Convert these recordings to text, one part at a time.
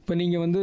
இப்போ நீங்கள் வந்து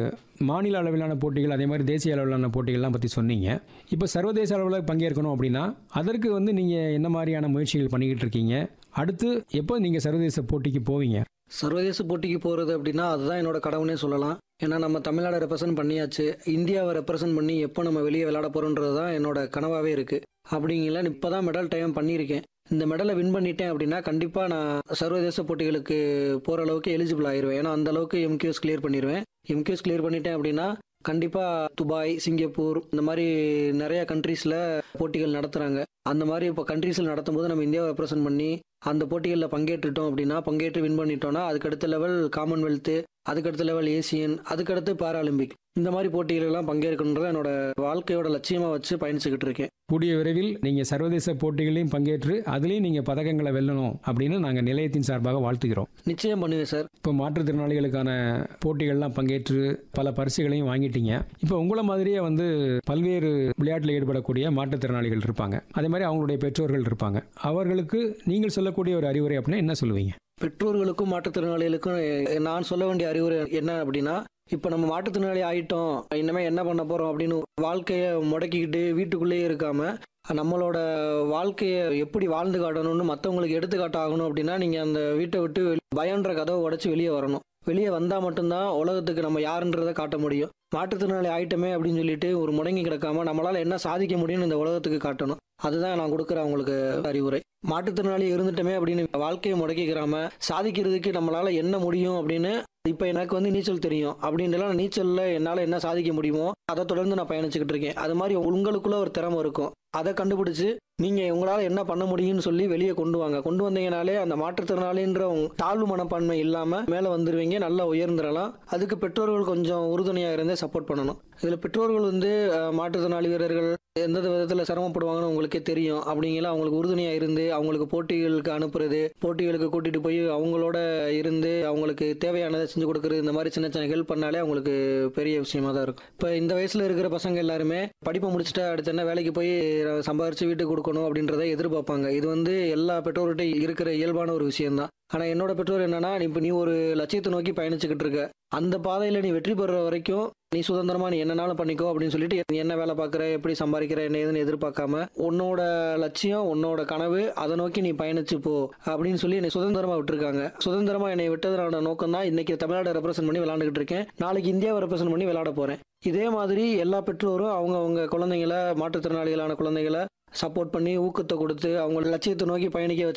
மாநில அளவிலான போட்டிகள் அதே மாதிரி தேசிய அளவிலான போட்டிகள்லாம் பற்றி சொன்னீங்க இப்போ சர்வதேச அளவில் பங்கேற்கணும் அப்படின்னா அதற்கு வந்து நீங்கள் என்ன மாதிரியான முயற்சிகள் பண்ணிக்கிட்டு இருக்கீங்க அடுத்து எப்போ நீங்கள் சர்வதேச போட்டிக்கு போவீங்க சர்வதேச போட்டிக்கு போகிறது அப்படின்னா அதுதான் என்னோட கடவுனே சொல்லலாம் ஏன்னா நம்ம தமிழ்நாடை ரெப்ரசன்ட் பண்ணியாச்சு இந்தியாவை ரெப்ரசன்ட் பண்ணி எப்போ நம்ம வெளியே விளையாட போகிறோன்றது தான் என்னோட கனவாகவே இருக்குது அப்படிங்கல இப்போ தான் மெடல் டைம் பண்ணியிருக்கேன் இந்த மெடலை வின் பண்ணிட்டேன் அப்படின்னா கண்டிப்பாக நான் சர்வதேச போட்டிகளுக்கு போகிற அளவுக்கு எலிஜிபிள் ஆயிருவேன் ஏன்னா அந்த அளவுக்கு எம்கியூஎஸ் கிளியர் பண்ணிடுவேன் எம்கியூஎஸ் கிளியர் பண்ணிட்டேன் அப்படின்னா கண்டிப்பாக துபாய் சிங்கப்பூர் இந்த மாதிரி நிறைய கண்ட்ரீஸில் போட்டிகள் நடத்துகிறாங்க அந்த மாதிரி இப்போ கண்ட்ரீஸில் நடத்தும் போது நம்ம இந்தியாவை ரெப்ரசன்ட் பண்ணி அந்த போட்டிகளில் பங்கேற்றுட்டோம் அப்படின்னா பங்கேற்று வின் பண்ணிட்டோம்னா அதுக்கடுத்த லெவல் காமன்வெல்த்து அதுக்கடுத்த லெவல் ஏசியன் அதுக்கடுத்து பாராலிம்பிக் இந்த மாதிரி போட்டிகளெல்லாம் பங்கேற்கணுன்றத என்னோட வாழ்க்கையோட லட்சியமாக வச்சு பயணிச்சுக்கிட்டு இருக்கேன் கூடிய விரைவில் நீங்கள் சர்வதேச போட்டிகளையும் பங்கேற்று அதுலேயும் நீங்கள் பதக்கங்களை வெல்லணும் அப்படின்னு நாங்கள் நிலையத்தின் சார்பாக வாழ்த்துகிறோம் நிச்சயம் பண்ணுவேன் சார் இப்போ மாற்றுத்திறனாளிகளுக்கான போட்டிகள்லாம் பங்கேற்று பல பரிசுகளையும் வாங்கிட்டீங்க இப்போ உங்களை மாதிரியே வந்து பல்வேறு விளையாட்டில் ஈடுபடக்கூடிய மாற்றுத்திறனாளிகள் இருப்பாங்க அதே மாதிரி அவங்களுடைய பெற்றோர்கள் இருப்பாங்க அவர்களுக்கு நீங்கள் சொல்லக்கூடிய ஒரு அறிவுரை அப்படின்னா என்ன சொல்லுவீங்க பெற்றோர்களுக்கும் மாற்றுத்திறனாளிகளுக்கும் எ- நான் சொல்ல வேண்டிய அறிவுரை என்ன அப்படின்னா இப்போ நம்ம மாற்றுத்திறனாளி ஆயிட்டோம் இனிமே என்ன பண்ண போறோம் அப்படின்னு வாழ்க்கையை முடக்கிக்கிட்டு வீட்டுக்குள்ளேயே இருக்காம நம்மளோட வாழ்க்கையை எப்படி வாழ்ந்து காட்டணும்னு மற்றவங்களுக்கு எடுத்துக்காட்ட ஆகணும் அப்படின்னா நீங்கள் அந்த வீட்டை விட்டு வெளி- பயன்ற கதவை உடச்சி வெளியே வரணும் வெளியே வந்தால் மட்டும்தான் உலகத்துக்கு நம்ம யாருன்றதை காட்ட முடியும் மாற்றுத்திறனாளி ஆயிட்டமே அப்படின்னு சொல்லிட்டு ஒரு முடங்கி கிடக்காம நம்மளால என்ன சாதிக்க முடியும்னு இந்த உலகத்துக்கு காட்டணும் அதுதான் நான் கொடுக்குற அவங்களுக்கு அறிவுரை மாற்றுத்திறனாளி இருந்துட்டோமே அப்படின்னு வாழ்க்கையை முடக்கிக்கிறாம சாதிக்கிறதுக்கு நம்மளால என்ன முடியும் அப்படின்னு இப்போ எனக்கு வந்து நீச்சல் தெரியும் அப்படின்றலாம் நீச்சல்ல என்னால் என்ன சாதிக்க முடியுமோ அதை தொடர்ந்து நான் பயணிச்சுக்கிட்டு இருக்கேன் அது மாதிரி உங்களுக்குள்ள ஒரு திறமை இருக்கும் அதை கண்டுபிடிச்சு நீங்க உங்களால என்ன பண்ண முடியும்னு சொல்லி வெளியே கொண்டு வாங்க கொண்டு வந்தீங்கனாலே அந்த மாற்றுத்திறனாளின்ற உங்க தாழ்வு மனப்பான்மை இல்லாம மேல வந்துருவீங்க நல்லா உயர்ந்துடலாம் அதுக்கு பெற்றோர்கள் கொஞ்சம் உறுதுணையா இருந்தே சப்போர்ட் பண்ணணும் இதுல பெற்றோர்கள் வந்து அஹ், மாற்றுத்திறனாளி வீரர்கள் எந்த விதத்துல சிரமப்படுவாங்கன்னு உங்களுக்கே தெரியும் அப்படிங்கிற அவங்களுக்கு உறுதுணையா இருந்து அவங்களுக்கு போட்டிகளுக்கு அனுப்புறது போட்டிகளுக்கு கூட்டிட்டு போய் அவங்களோட இருந்து அவங்களுக்கு தேவையானதை செஞ்சு கொடுக்கறது இந்த மாதிரி சின்ன சின்ன ஹெல்ப் பண்ணாலே அவங்களுக்கு பெரிய விஷயமா தான் இருக்கும் இப்போ இந்த வயசுல இருக்கிற பசங்க எல்லாருமே படிப்பை முடிச்சுட்டு அடுத்து என்ன வேலைக்கு போய் சம்பாரிச்சு வீட்டுக்கு கொடுக்கணும் அப்படின்றத எதிர்பார்ப்பாங்க இது வந்து எல்லா பெற்றோர்கிட்ட இருக்கிற இயல்பான ஒரு விஷயம்தான் ஆனா என்னோட பெற்றோர் என்னன்னா இப்போ நீ ஒரு லட்சியத்தை நோக்கி பயணிச்சுக்கிட்டு இருக்க அந்த பாதையில நீ வெற்றி பெற வரைக்கும் நீ சுதந்திரமா நீ என்னனாலும் பண்ணிக்கோ அப்படின்னு சொல்லிட்டு நீ என்ன வேலை பார்க்குற எப்படி சம்பாதிக்கிற என்ன ஏதுன்னு எதிர்பார்க்காம உன்னோட லட்சியம் உன்னோட கனவு அதை நோக்கி நீ பயணிச்சு போ அப்படின்னு சொல்லி என்னை சுதந்திரமா விட்டுருக்காங்க சுதந்திரமா என்னை விட்டதோட நோக்கம் தான் இன்னைக்கு தமிழ்நாடு ரெப்ரசென்ட் பண்ணி விளையாண்டுக்கிட்டு இருக்கேன் நாளைக்கு இந்தியாவை ரெப்ரசென்ட் பண்ணி விளையாட போறேன் இதே மாதிரி எல்லா பெற்றோரும் அவங்க அவங்க குழந்தைங்கள மாற்றுத்திறனாளிகளான குழந்தைகளை சப்போர்ட் பண்ணி ஊக்கத்தை கொடுத்து அவங்க லட்சியத்தை நோக்கி பயணிக்க வச்சு